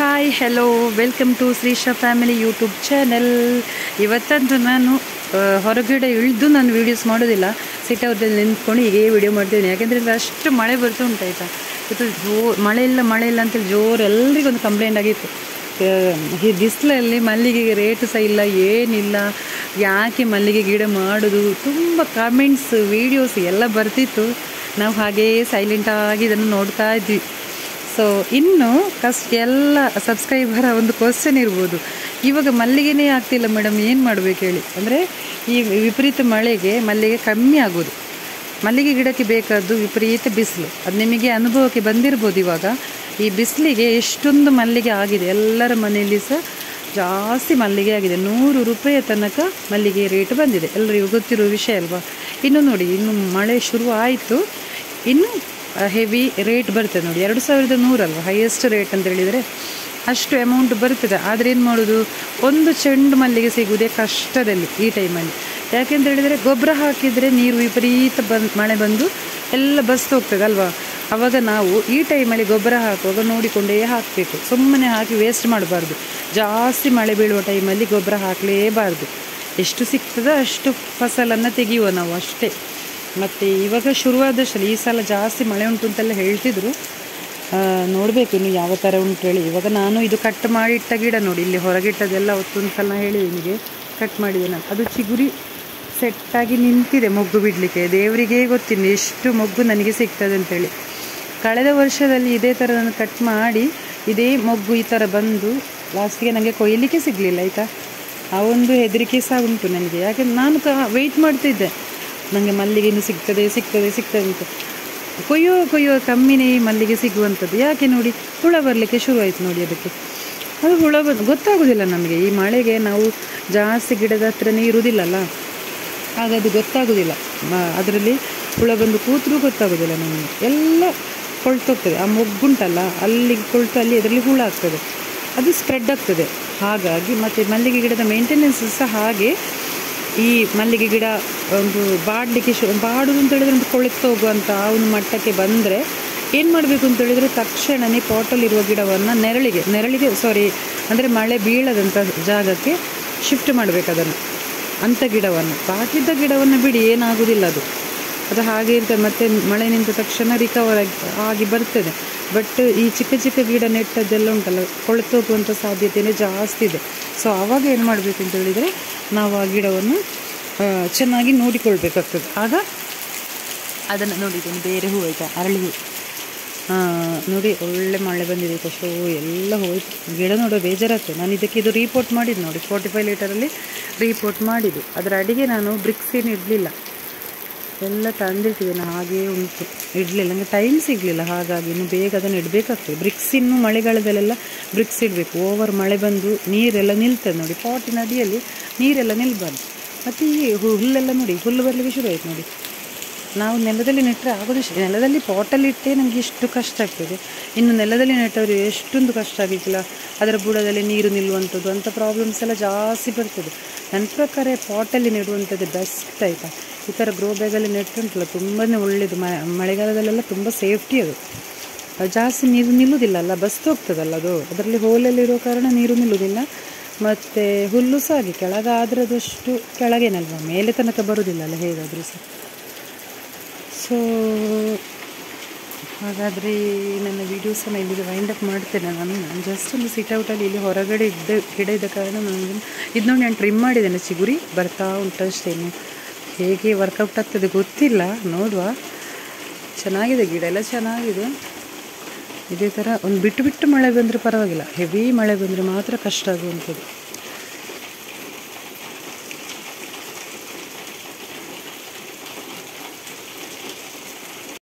hi hello welcome to Shreesha family YouTube channel ಇವತ್ತಂತೂ ನಾನು ಆ, ಹೊರಗಡೆ ಇಳಿದು ನಾನು ವೀಡಿಯೋಸ್ ಮಾಡೋದಿಲ್ಲ ಸಿಟ್ ಅವ್ರದಲ್ಲಿ ನಿಂತ್ಕೊಂಡು ಹೀಗೆ ವಿಡಿಯೋ ಮಾಡ್ತಿದ್ದೀನಿ ಯಾಕೆಂದರೆ ಇಲ್ಲಿ ಅಷ್ಟು ಮಳೆ ಬರ್ತಾ ಉಂಟು ಆಯಿತಾ ಇದು ಜೋ ಮಳೆ ಇಲ್ಲ ಮಳೆ ಇಲ್ಲ ಅಂತೇಳಿ ಜೋರು ಎಲ್ರಿಗೊಂದು ಕಂಪ್ಲೇಂಟ್ ಆಗಿತ್ತು ಆ, ಈ ಬಿಸಿಲಲ್ಲಿ ಮಲ್ಲಿಗೆಗೆ ರೇಟು ಸಹ ಇಲ್ಲ ಏನಿಲ್ಲ ಯಾಕೆ ಮಲ್ಲಿಗೆ ಗಿಡ ಮಾಡೋದು ತುಂಬ ಕಮೆಂಟ್ಸ್ ವೀಡಿಯೋಸ್ ಎಲ್ಲ ಬರ್ತಿತ್ತು ನಾವು ಹಾಗೇ ಸೈಲೆಂಟಾಗಿ ಇದನ್ನು ನೋಡ್ತಾ ಇದ್ವಿ ಸೊ ಇನ್ನು ಕಷ್ಟ ಎಲ್ಲ ಸಬ್ಸ್ಕ್ರೈಬರ ಒಂದು ಕ್ವಶನ್ ಇರ್ಬೋದು ಇವಾಗ ಮಲ್ಲಿಗೆನೇ ಆಗ್ತಿಲ್ಲ ಮೇಡಮ್ ಏನು ಮಾಡಬೇಕು ಹೇಳಿ ಅಂದರೆ ಈ ವಿಪರೀತ ಮಳೆಗೆ ಮಲ್ಲಿಗೆ ಕಮ್ಮಿ ಆಗೋದು ಮಲ್ಲಿಗೆ ಗಿಡಕ್ಕೆ ಬೇಕಾದ್ದು ವಿಪರೀತ ಬಿಸಿಲು ಅದು ನಿಮಗೆ ಅನುಭವಕ್ಕೆ ಬಂದಿರ್ಬೋದು ಇವಾಗ ಈ ಬಿಸಿಲಿಗೆ ಎಷ್ಟೊಂದು ಮಲ್ಲಿಗೆ ಆಗಿದೆ ಎಲ್ಲರ ಮನೆಯಲ್ಲಿ ಸಹ ಜಾಸ್ತಿ ಮಲ್ಲಿಗೆ ಆಗಿದೆ ನೂರು ರೂಪಾಯಿಯ ತನಕ ಮಲ್ಲಿಗೆ ರೇಟ್ ಬಂದಿದೆ ಎಲ್ಲರಿಗೂ ಗೊತ್ತಿರೋ ವಿಷಯ ಅಲ್ವಾ ಇನ್ನು ನೋಡಿ ಇನ್ನು ಮಳೆ ಶುರು ಆಯಿತು ಇನ್ನು ಹೆವಿ ರೇಟ್ ಬರ್ತದೆ ನೋಡಿ ಎರಡು ಸಾವಿರದ ನೂರಲ್ವ ಹೈಯೆಸ್ಟ್ ರೇಟ್ ಅಂತ ಹೇಳಿದರೆ ಅಷ್ಟು ಅಮೌಂಟ್ ಬರ್ತದೆ ಆದರೆ ಏನು ಮಾಡೋದು ಒಂದು ಚೆಂಡು ಮಲ್ಲಿಗೆ ಸಿಗುವುದೇ ಕಷ್ಟದಲ್ಲಿ ಈ ಟೈಮಲ್ಲಿ ಯಾಕೆಂತ ಹೇಳಿದರೆ ಗೊಬ್ಬರ ಹಾಕಿದರೆ ನೀರು ವಿಪರೀತ ಬಂದು ಮಳೆ ಬಂದು ಎಲ್ಲ ಬಸ್ತು ಹೋಗ್ತದೆ ಅಲ್ವಾ ಆವಾಗ ನಾವು ಈ ಟೈಮಲ್ಲಿ ಗೊಬ್ಬರ ಹಾಕುವಾಗ ನೋಡಿಕೊಂಡೇ ಹಾಕಬೇಕು ಸುಮ್ಮನೆ ಹಾಕಿ ವೇಸ್ಟ್ ಮಾಡಬಾರ್ದು ಜಾಸ್ತಿ ಮಳೆ ಬೀಳುವ ಟೈಮಲ್ಲಿ ಗೊಬ್ಬರ ಹಾಕಲೇಬಾರ್ದು ಎಷ್ಟು ಸಿಗ್ತದೋ ಅಷ್ಟು ಫಸಲನ್ನು ತೆಗೆಯುವ ನಾವು ಅಷ್ಟೇ ಮತ್ತು ಇವಾಗ ಶುರುವಾದಷ್ಟಲ್ಲಿ ಈ ಸಲ ಜಾಸ್ತಿ ಮಳೆ ಉಂಟು ಅಂತೆಲ್ಲ ಹೇಳ್ತಿದ್ರು ನೋಡಬೇಕು ಇನ್ನು ಯಾವ ಥರ ಉಂಟು ಹೇಳಿ ಇವಾಗ ನಾನು ಇದು ಕಟ್ ಮಾಡಿ ಇಟ್ಟ ಗಿಡ ನೋಡಿ ಇಲ್ಲಿ ಹೊರಗಿಟ್ಟದೆಲ್ಲ ಒತ್ತೊಂದು ಸಲ ಹೇಳಿ ನಿಮಗೆ ಕಟ್ ಮಾಡಿದೆ ನಾನು ಅದು ಚಿಗುರಿ ಸೆಟ್ಟಾಗಿ ನಿಂತಿದೆ ಮೊಗ್ಗು ಬಿಡಲಿಕ್ಕೆ ದೇವರಿಗೆ ಗೊತ್ತಿಲ್ಲ ಎಷ್ಟು ಮೊಗ್ಗು ನನಗೆ ಸಿಗ್ತದೆ ಅಂತೇಳಿ ಕಳೆದ ವರ್ಷದಲ್ಲಿ ಇದೇ ಥರ ನಾನು ಕಟ್ ಮಾಡಿ ಇದೇ ಮೊಗ್ಗು ಈ ಥರ ಬಂದು ಲಾಸ್ಟಿಗೆ ನನಗೆ ಕೊಯ್ಯಲಿಕ್ಕೆ ಸಿಗಲಿಲ್ಲ ಆಯಿತಾ ಆ ಒಂದು ಹೆದರಿಕೆ ಸಹ ಉಂಟು ನನಗೆ ಯಾಕೆಂದ್ರೆ ನಾನು ಕ ವೆಯ್ಟ್ ಮಾಡ್ತಿದ್ದೆ ನನಗೆ ಮಲ್ಲಿಗೆ ಇನ್ನು ಸಿಗ್ತದೆ ಸಿಗ್ತದೆ ಸಿಗ್ತದೆ ಅಂತ ಕೊಯ್ಯೋ ಕೊಯ್ಯೋ ಕಮ್ಮಿನೇ ಈ ಮಲ್ಲಿಗೆ ಸಿಗುವಂಥದ್ದು ಯಾಕೆ ನೋಡಿ ಹುಳ ಬರಲಿಕ್ಕೆ ಶುರುವಾಯಿತು ನೋಡಿ ಅದಕ್ಕೆ ಅದು ಹುಳ ಬಂದು ಗೊತ್ತಾಗೋದಿಲ್ಲ ನಮಗೆ ಈ ಮಳೆಗೆ ನಾವು ಜಾಸ್ತಿ ಗಿಡದ ಹತ್ರನೇ ಇರುವುದಿಲ್ಲಲ್ಲ ಆಗ ಅದು ಗೊತ್ತಾಗೋದಿಲ್ಲ ಅದರಲ್ಲಿ ಹುಳ ಬಂದು ಕೂತ್ರೂ ಗೊತ್ತಾಗೋದಿಲ್ಲ ನಮಗೆ ಎಲ್ಲ ಕೊಳ್ತೋಗ್ತದೆ ಆ ಮೊಗ್ಗುಂಟಲ್ಲ ಅಲ್ಲಿಗೆ ಕೊಳ್ತು ಅಲ್ಲಿ ಅದರಲ್ಲಿ ಹುಳ ಆಗ್ತದೆ ಅದು ಸ್ಪ್ರೆಡ್ ಆಗ್ತದೆ ಹಾಗಾಗಿ ಮತ್ತು ಮಲ್ಲಿಗೆ ಗಿಡದ ಮೇಂಟೆನೆನ್ಸ್ ಸಹ ಹಾಗೆ ಈ ಮಲ್ಲಿಗೆ ಗಿಡ ಒಂದು ಬಾಡಲಿಕ್ಕೆ ಶು ಬಾಡುದು ಅಂತ ಹೇಳಿದ್ರೆ ಒಂದು ಕೊಳೆತು ಹೋಗುವಂಥ ಆ ಒಂದು ಮಟ್ಟಕ್ಕೆ ಬಂದರೆ ಏನು ಮಾಡಬೇಕು ಅಂತ ಹೇಳಿದರೆ ತಕ್ಷಣವೇ ಪಾಟಲ್ಲಿರುವ ಗಿಡವನ್ನು ನೆರಳಿಗೆ ನೆರಳಿಗೆ ಸಾರಿ ಅಂದರೆ ಮಳೆ ಬೀಳದಂಥ ಜಾಗಕ್ಕೆ ಶಿಫ್ಟ್ ಮಾಡಬೇಕು ಅದನ್ನು ಅಂಥ ಗಿಡವನ್ನು ಬಾಕಿದ್ದ ಗಿಡವನ್ನು ಬಿಡಿ ಏನಾಗೋದಿಲ್ಲ ಅದು ಅದು ಹಾಗೆ ಇರ್ತದೆ ಮತ್ತು ಮಳೆ ನಿಂತ ತಕ್ಷಣ ರಿಕವರ್ ಆಗಿ ಆಗಿ ಬರ್ತದೆ ಬಟ್ ಈ ಚಿಕ್ಕ ಚಿಕ್ಕ ಗಿಡ ನೆಟ್ಟದ್ದೆಲ್ಲ ಉಂಟಲ್ಲ ಕೊಳೆತೋಗುವಂಥ ಸಾಧ್ಯತೆಯೇ ಜಾಸ್ತಿ ಇದೆ ಸೊ ಆವಾಗ ಏನು ಮಾಡಬೇಕು ಅಂತ ಹೇಳಿದರೆ ನಾವು ಆ ಗಿಡವನ್ನು ಆ, ಚೆನ್ನಾಗಿ ನೋಡಿಕೊಳ್ಬೇಕಾಗ್ತದೆ ಆಗ ಅದನ್ನು ನೋಡಿದ್ದೇನೆ ಬೇರೆ ಹೂ ಆಯಿತಾ ಅರಳಿ ಹೂ ಆ, ನೋಡಿ ಒಳ್ಳೆ ಮಳೆ ಬಂದಿದೆ ಆಯ್ತಾ ಶೋ ಎಲ್ಲ ಹೋಯ್ತು ಗಿಡ ನೋಡೋ ಬೇಜಾರಾಗ್ತದೆ ನಾನು ಇದಕ್ಕೆ ಇದು ರೀಪೋರ್ಟ್ ಮಾಡಿದ್ದು ನೋಡಿ ಫೋರ್ಟಿ ಫೈವ್ ಲೀಟರಲ್ಲಿ ರೀಪೋರ್ಟ್ ಮಾಡಿದ್ದು ಅದರ ಅಡಿಗೆ ನಾನು ಬ್ರಿಕ್ಸ್ ಏನು ಇಡಲಿಲ್ಲ ಎಲ್ಲ ತಂದಿಟ್ಟಿದ್ದೇನೆ ಹಾಗೇ ಉಂಟು ಇಡಲಿಲ್ಲ ನನಗೆ ಟೈಮ್ ಸಿಗಲಿಲ್ಲ ಹಾಗಾಗಿ ಇನ್ನು ಬೇಗ ಅದನ್ನು ಇಡಬೇಕಾಗ್ತದೆ ಬ್ರಿಕ್ಸ್ ಇನ್ನು ಮಳೆಗಾಲದಲ್ಲೆಲ್ಲ ಬ್ರಿಕ್ಸ್ ಇಡಬೇಕು ಓವರ್ ಮಳೆ ಬಂದು ನೀರೆಲ್ಲ ನಿಲ್ತದೆ ನೋಡಿ ಪಾಟಿನ ಅಡಿಯಲ್ಲಿ ನೀರೆಲ್ಲ ನಿಲ್ಬಾರ್ದು ಮತ್ತು ಈ ಹು- ಹುಲ್ಲೆಲ್ಲ ನೋಡಿ ಹುಲ್ಲು ಬರಲಿಕ್ಕೆ ಶುರು ಆಯ್ತು ನೋಡಿ ನಾವು ನೆಲದಲ್ಲಿ ನೆಟ್ಟರೆ ಆಗೋದು ಶ- ನೆಲದಲ್ಲಿ ಪಾಟಲ್ಲಿ ಇಟ್ಟೇ ನಮಗೆ ಇಷ್ಟು ಕಷ್ಟ ಆಗ್ತದೆ ಇನ್ನು ನೆಲದಲ್ಲಿ ನೆಟ್ಟವರು ಎಷ್ಟೊಂದು ಕಷ್ಟ ಆಗಿತ್ತಿಲ್ಲ ಅದರ ಬುಡದಲ್ಲಿ ನೀರು ನಿಲ್ಲುವಂಥದ್ದು ಅಂಥ ಪ್ರಾಬ್ಲಮ್ಸ್ ಎಲ್ಲ ಜಾಸ್ತಿ ಬರ್ತದೆ ನನ್ನ ಪ್ರಕಾರ ಪಾಟಲ್ಲಿ ನೆಡುವಂಥದ್ದು ಬೆಸ್ಟ್ ಆಯಿತಾ ಈ ಥರ ಗ್ರೋ ಬ್ಯಾಗಲ್ಲಿ ನೆಟ್ಟುಂಟಲ್ಲ ತುಂಬಾ ಒಳ್ಳೆಯದು ಮ ಮಳೆಗಾಲದಲ್ಲೆಲ್ಲ ತುಂಬ ಸೇಫ್ಟಿ ಅದು ಅದು ಜಾಸ್ತಿ ನೀರು ನಿಲ್ಲುವುದಿಲ್ಲ ಅಲ್ಲ ಬಸ್ತು ಹೋಗ್ತದಲ್ಲ ಅದು ಅದರಲ್ಲಿ ಹೋಲಲ್ಲಿರೋ ಕಾರಣ ನೀರು ನಿಲ್ಲುವುದಿಲ್ಲ ಮತ್ತು ಹುಲ್ಲು ಸಹ ಹಾಗೆ ಕೆಳಗಾದ್ರೆ ಅದಷ್ಟು ಕೆಳಗೇನಲ್ವ ಮೇಲೆ ತನಕ ಬರುವುದಿಲ್ಲ ಅಲ್ಲ ಹೇಗಾದರೂ ಸಹ ಸೊ ಹಾಗಾದರೆ ನನ್ನ ವೀಡಿಯೋಸನ್ನು ಇಲ್ಲಿಗೆ ವೈಂಡ್ ಅಪ್ ಮಾಡ್ತೇನೆ ನಾನು ನಾನು ಜಸ್ಟ್ ಒಂದು ಸಿಟ್ಔಟಲ್ಲಿ ಇಲ್ಲಿ ಹೊರಗಡೆ ಇದ್ದ ಗಿಡ ಇದ್ದ ಕಾರಣ ನಾನು ಇದು ನೋಡಿ ನಾನು ಟ್ರಿಮ್ ಮಾಡಿದ್ದೇನೆ ಚಿಗುರಿ ಬರ್ತಾ ಉಂಟಷ್ಟೇನು ಹೇಗೆ ವರ್ಕೌಟ್ ಆಗ್ತದೆ ಗೊತ್ತಿಲ್ಲ ನೋಡುವ ಚೆನ್ನಾಗಿದೆ ಗಿಡ ಎಲ್ಲ ಚೆನ್ನಾಗಿದೆ ಇದೇ ಥರ ಒಂದು ಬಿಟ್ಟು ಬಿಟ್ಟು ಮಳೆ ಬಂದರೆ ಪರವಾಗಿಲ್ಲ ಹೆವಿ ಮಳೆ ಬಂದರೆ ಮಾತ್ರ ಕಷ್ಟ ಆಗುವಂಥದ್ದು